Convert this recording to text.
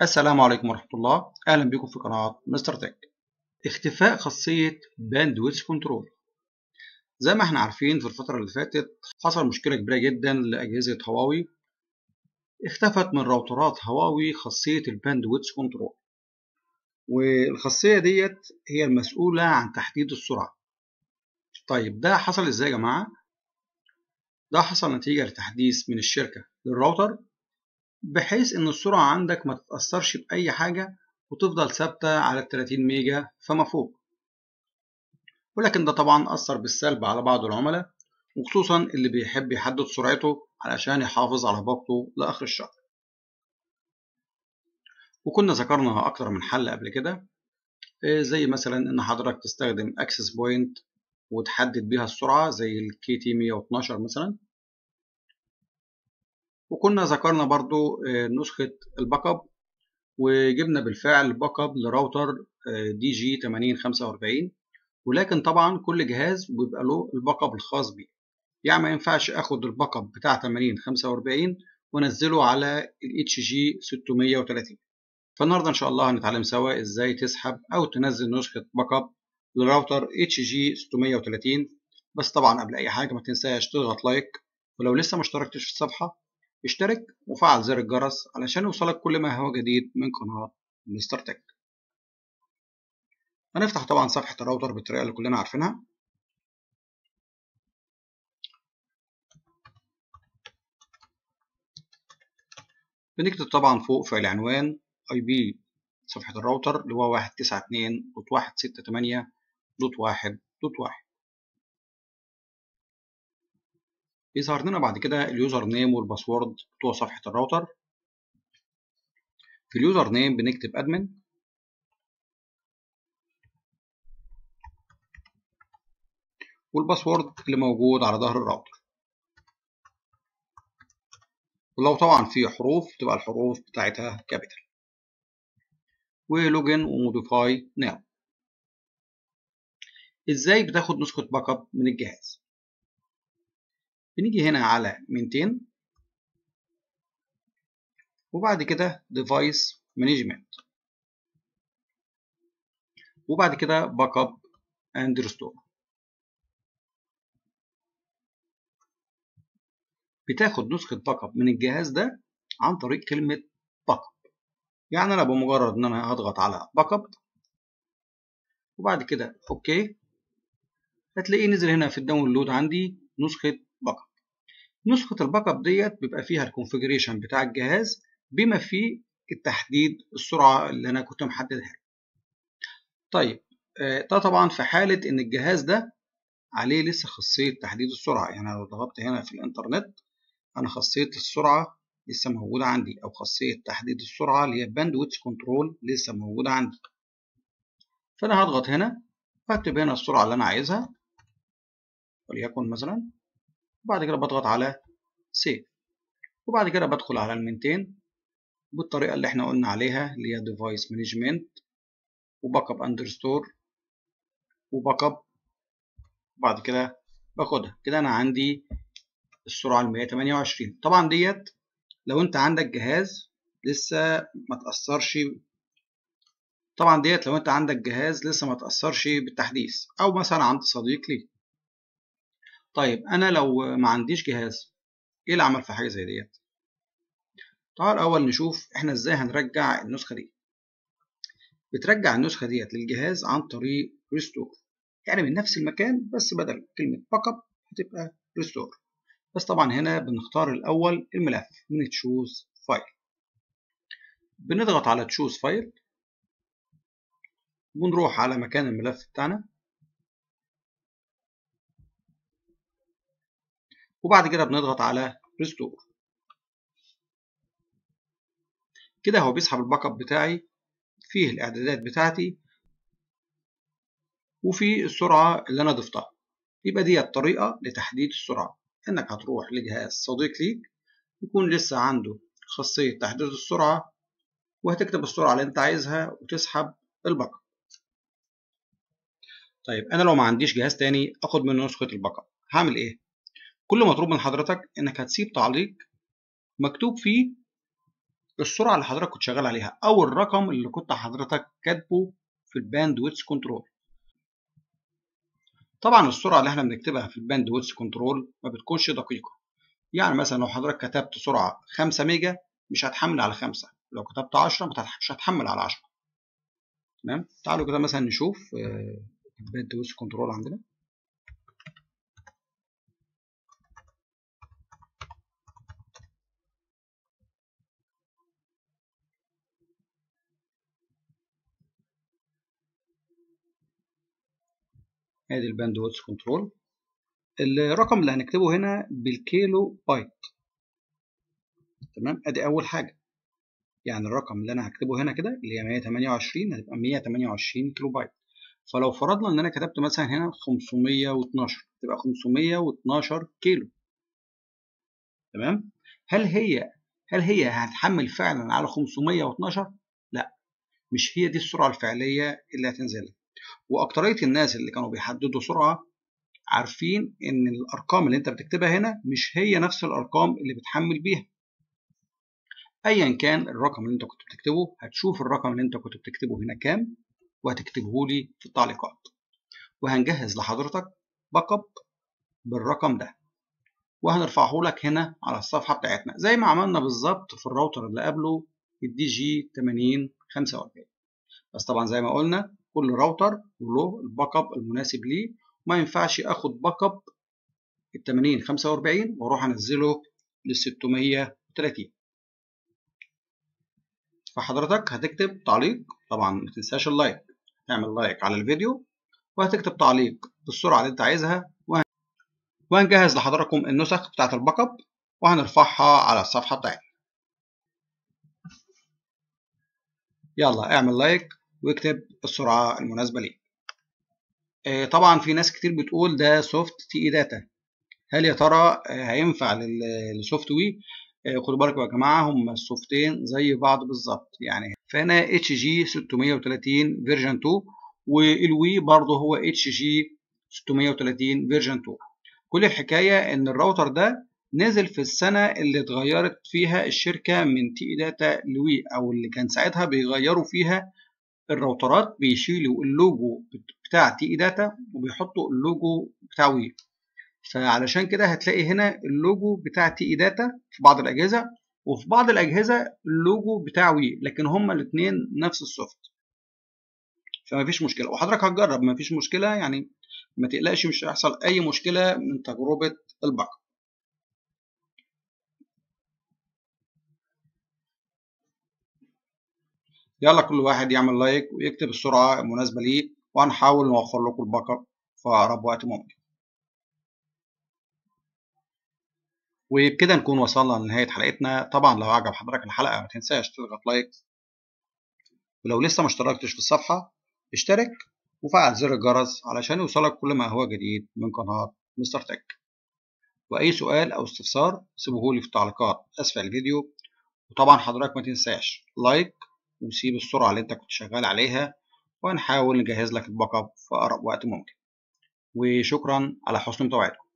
السلام عليكم ورحمة الله أهلا بكم في قناة مستر تك اختفاء خاصية باندويث كنترول زي ما احنا عارفين في الفترة اللي فاتت حصل مشكلة كبيرة جدا لأجهزة هواوي اختفت من راوترات هواوي خاصية الباندويث كنترول والخاصية ديت هي المسؤولة عن تحديد السرعة طيب ده حصل ازاي يا جماعة؟ ده حصل نتيجة لتحديث من الشركة للراوتر بحيث ان السرعة عندك ما تتأثرش بأي حاجة وتفضل ثابتة على 30 ميجا فما فوق ولكن ده طبعا أثر بالسلب على بعض العملاء وخصوصا اللي بيحب يحدد سرعته علشان يحافظ على باقته لآخر الشهر وكنا ذكرنا أكتر من حل قبل كده زي مثلا إن حضرتك تستخدم أكسس بوينت وتحدد بيها السرعة زي الكي تي 112 مثلا وكنا ذكرنا برضو نسخة الباك اب وجبنا بالفعل باك اب لراوتر دي جي 8045 ولكن طبعا كل جهاز بيبقى له الباك اب الخاص بيه يعني ما ينفعش اخد الباك اب بتاع 8045 وانزله على ال اتش جي 630 فالنهارده ان شاء الله هنتعلم سوا ازاي تسحب او تنزل نسخة باك اب للراوتر اتش جي 630 بس طبعا قبل اي حاجة ما تنساش تضغط لايك ولو لسه ما اشتركتش في الصفحة اشترك وفعل زر الجرس علشان يوصلك كل ما هو جديد من قناة مستر تك هنفتح طبعا صفحة الراوتر بالطريقة اللي كلنا عارفينها بنكتب طبعا فوق في العنوان اي بي صفحة الراوتر اللي هو 192.168.1.1.1 يظهر لنا بعد كده اليوزر نيم والباسورد بتوع صفحة الراوتر في اليوزر نيم بنكتب ادمن والباسورد اللي موجود على ظهر الراوتر ولو طبعا في حروف تبقى الحروف بتاعتها كابيتال ولوجن وموديفاي ناو ازاي بتاخد نسخة باك اب من الجهاز بنيجي هنا على مينتين وبعد كده ديفايس مانجمنت وبعد كده باك اب اند ريستور بتاخد نسخة باك اب من الجهاز ده عن طريق كلمة باك اب يعني انا بمجرد ان انا هضغط على باك اب وبعد كده اوكي هتلاقيه نزل هنا في الداونلود عندي نسخة باك اب نسخة الباك اب ديت بيبقى فيها الكونفيجريشن بتاع الجهاز بما فيه التحديد السرعة اللي أنا كنت محددها طيب ده طبعا في حالة إن الجهاز ده عليه لسه خاصية تحديد السرعة يعني لو ضغطت هنا في الإنترنت أنا خاصية السرعة لسه موجودة عندي أو خاصية تحديد السرعة اللي هي باندويث كنترول لسه موجودة عندي فأنا هضغط هنا وأكتب هنا السرعة اللي أنا عايزها وليكن مثلا وبعد كده بضغط على سيف وبعد كده بدخل على المينتين بالطريقة اللي احنا قلنا عليها اللي هي ديفايس مانجمنت وباك اب اند ريستور وباك اب وبعد كده باخدها كده انا عندي السرعة ال 128 طبعا ديت لو انت عندك جهاز لسه ما تأثرش طبعا ديت لو انت عندك جهاز لسه ما تأثرش بالتحديث او مثلا عند صديق ليك طيب انا لو ما عنديش جهاز ايه العمل في حاجه زي ديت تعال الاول نشوف احنا ازاي هنرجع النسخه دي بترجع النسخه ديت للجهاز عن طريق ريستور يعني من نفس المكان بس بدل كلمه باك اب هتبقى ريستور بس طبعا هنا بنختار الاول الملف من تشوز فايل بنضغط على تشوز فايل ونروح على مكان الملف بتاعنا وبعد كده بنضغط على ريستور كده هو بيسحب الباك اب بتاعي فيه الاعدادات بتاعتي وفي السرعه اللي انا ضفتها يبقى دي الطريقه لتحديد السرعه انك هتروح لجهاز صديق ليك يكون لسه عنده خاصيه تحديد السرعه وهتكتب السرعه اللي انت عايزها وتسحب الباك اب طيب انا لو ما عنديش جهاز تاني اخد منه نسخه الباك اب هعمل ايه كل مطلوب من حضرتك انك هتسيب تعليق مكتوب فيه السرعه اللي حضرتك كنت شغال عليها او الرقم اللي كنت حضرتك كاتبه في الباند ويتس كنترول طبعا السرعه اللي احنا بنكتبها في الباند ويتس كنترول ما بتكونش دقيقه يعني مثلا لو حضرتك كتبت سرعه 5 ميجا مش هتحمل على 5 لو كتبت 10 مش هتحمل على 10 تمام تعالوا كده مثلا نشوف الباند ويتس كنترول عندنا ادي الباند ويتس كنترول الرقم اللي هنكتبه هنا بالكيلو بايت تمام ادي اول حاجه يعني الرقم اللي انا هكتبه هنا كده اللي هي 128 هتبقى 128 كيلو بايت فلو فرضنا ان انا كتبت مثلا هنا 512 تبقى 512 كيلو تمام هل هي هل هي هتحمل فعلا على 512 لا مش هي دي السرعه الفعليه اللي هتنزل واكتريه الناس اللي كانوا بيحددوا سرعه عارفين ان الارقام اللي انت بتكتبها هنا مش هي نفس الارقام اللي بتحمل بيها ايا كان الرقم اللي انت كنت بتكتبه هتشوف الرقم اللي انت كنت بتكتبه هنا كام وهتكتبه لي في التعليقات وهنجهز لحضرتك باك اب بالرقم ده وهنرفعه لك هنا على الصفحه بتاعتنا زي ما عملنا بالظبط في الراوتر اللي قبله الدي جي 80 45 بس طبعا زي ما قلنا كل راوتر له الباك اب المناسب ليه ما ينفعش اخد باك اب ال 80 45 واروح انزله لل 630 فحضرتك هتكتب تعليق طبعا ما تنساش اللايك تعمل لايك على الفيديو وهتكتب تعليق بالسرعه اللي انت عايزها وهنجهز لحضراتكم النسخ بتاعت الباك اب وهنرفعها على الصفحه بتاعتنا يلا اعمل لايك واكتب السرعه المناسبه ليك طبعا في ناس كتير بتقول ده سوفت تي اي داتا هل يا ترى هينفع للسوفت وي خدوا بالكم يا جماعه هم السوفتين زي بعض بالظبط يعني فهنا اتش جي 630 فيرجن 2 والوي برضه هو اتش جي 630 فيرجن 2 كل الحكايه ان الراوتر ده نزل في السنه اللي اتغيرت فيها الشركه من تي اي داتا لوي او اللي كان ساعتها بيغيروا فيها الراوترات بيشيلوا اللوجو بتاع تي اي داتا وبيحطوا اللوجو بتاع وي فعلشان كده هتلاقي هنا اللوجو بتاع تي اي داتا في بعض الاجهزه وفي بعض الاجهزه اللوجو بتاع وي لكن هما الاثنين نفس السوفت فما فيش مشكله وحضرتك هتجرب ما فيش مشكله يعني ما تقلقش مش هيحصل اي مشكله من تجربه الباك يلا كل واحد يعمل لايك ويكتب السرعه المناسبه ليه وهنحاول نوفر لكم الباك اب في اقرب وقت ممكن وبكده نكون وصلنا لنهاية حلقتنا طبعا لو عجب حضرتك الحلقة ما تنساش تضغط لايك ولو لسه ما اشتركتش في الصفحة اشترك وفعل زر الجرس علشان يوصلك كل ما هو جديد من قناة مستر تك وأي سؤال أو استفسار سيبوهولي في التعليقات أسفل الفيديو وطبعا حضرتك ما تنساش لايك وسيب السرعة اللي انت كنت شغال عليها وهنحاول نجهز لك الباك اب في أقرب وقت ممكن وشكرا على حسن متابعتكم